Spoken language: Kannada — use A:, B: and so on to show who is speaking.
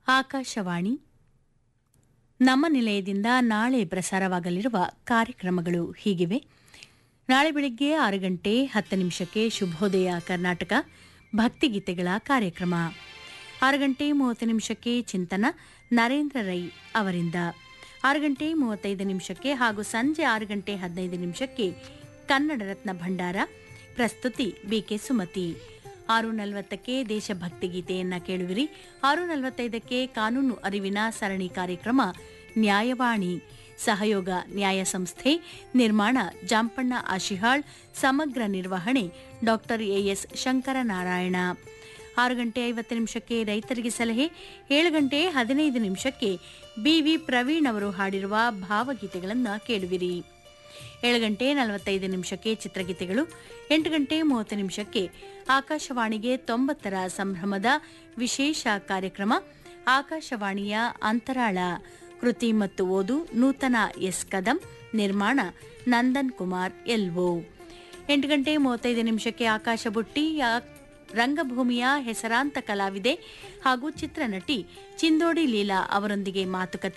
A: ಆಕಾಶವಾಣಿ ನಮ್ಮ ನಿಲಯದಿಂದ ನಾಳೆ ಪ್ರಸಾರವಾಗಲಿರುವ ಕಾರ್ಯಕ್ರಮಗಳು ಹೀಗಿವೆ ನಾಳೆ ಬೆಳಿಗ್ಗೆ ಆರು ಗಂಟೆ ಹತ್ತು ನಿಮಿಷಕ್ಕೆ ಶುಭೋದಯ ಕರ್ನಾಟಕ ಭಕ್ತಿಗೀತೆಗಳ ಕಾರ್ಯಕ್ರಮ ಆರು ಗಂಟೆ ಮೂವತ್ತು ನಿಮಿಷಕ್ಕೆ ಚಿಂತನ ನರೇಂದ್ರ ರೈ ಅವರಿಂದ ಆರು ಗಂಟೆ ಮೂವತ್ತೈದು ನಿಮಿಷಕ್ಕೆ ಹಾಗೂ ಸಂಜೆ ಆರು ಗಂಟೆ ಹದಿನೈದು ನಿಮಿಷಕ್ಕೆ ಕನ್ನಡ ರತ್ನ ಭಂಡಾರ ಪ್ರಸ್ತುತಿ ಬಿಕೆ ಸುಮತಿ ಆರು ನಲವತ್ತಕ್ಕೆ ದೇಶಭಕ್ತಿ ಗೀತೆಯನ್ನ ಕೇಳುವಿರಿ ಆರು ನಲವತ್ತೈದಕ್ಕೆ ಕಾನೂನು ಅರಿವಿನ ಸರಣಿ ಕಾರ್ಯಕ್ರಮ ನ್ಯಾಯವಾಣಿ ಸಹಯೋಗ ನ್ಯಾಯ ಸಂಸ್ಥೆ ನಿರ್ಮಾಣ ಜಾಂಪಣ್ಣ ಆಶಿಹಾಳ್ ಸಮಗ್ರ ನಿರ್ವಹಣೆ ಡಾಕ್ಟರ್ ಎಎಸ್ ಶಂಕರನಾರಾಯಣ ಆರು ಗಂಟೆ ಐವತ್ತು ನಿಮಿಷಕ್ಕೆ ರೈತರಿಗೆ ಸಲಹೆ ಏಳು ಗಂಟೆ ಹದಿನೈದು ನಿಮಿಷಕ್ಕೆ ಬಿವಿ ಪ್ರವೀಣ್ ಅವರು ಹಾಡಿರುವ ಭಾವಗೀತೆಗಳನ್ನು ಕೇಳುವಿರಿ ಏಳು ಗಂಟೆ ನಲವತ್ತೈದು ನಿಮಿಷಕ್ಕೆ ಚಿತ್ರಗೀತೆಗಳು ಎಂಟು ಗಂಟೆ ಮೂವತ್ತು ನಿಮಿಷಕ್ಕೆ ಆಕಾಶವಾಣಿಗೆ ತೊಂಬತ್ತರ ಸಂಭ್ರಮದ ವಿಶೇಷ ಕಾರ್ಯಕ್ರಮ ಆಕಾಶವಾಣಿಯ ಅಂತರಾಳ ಕೃತಿ ಮತ್ತು ಓದು ನೂತನ ಎಸ್ ಕದಂ ನಿರ್ಮಾಣ ನಂದನ್ ಕುಮಾರ್ ಎಲ್ವೋ ಎಂಟು ಗಂಟೆ ಮೂವತ್ತೈದು ನಿಮಿಷಕ್ಕೆ ಆಕಾಶ ಬುಟ್ಟಿ ಯಾ- ರಂಗಭೂಮಿಯ ಹೆಸರಾಂತ ಕಲಾವಿದೆ ಹಾಗೂ ಚಿತ್ರನಟಿ ಚಿಂದೋಡಿ ಲೀಲಾ ಅವರೊಂದಿಗೆ ಮಾತುಕತೆ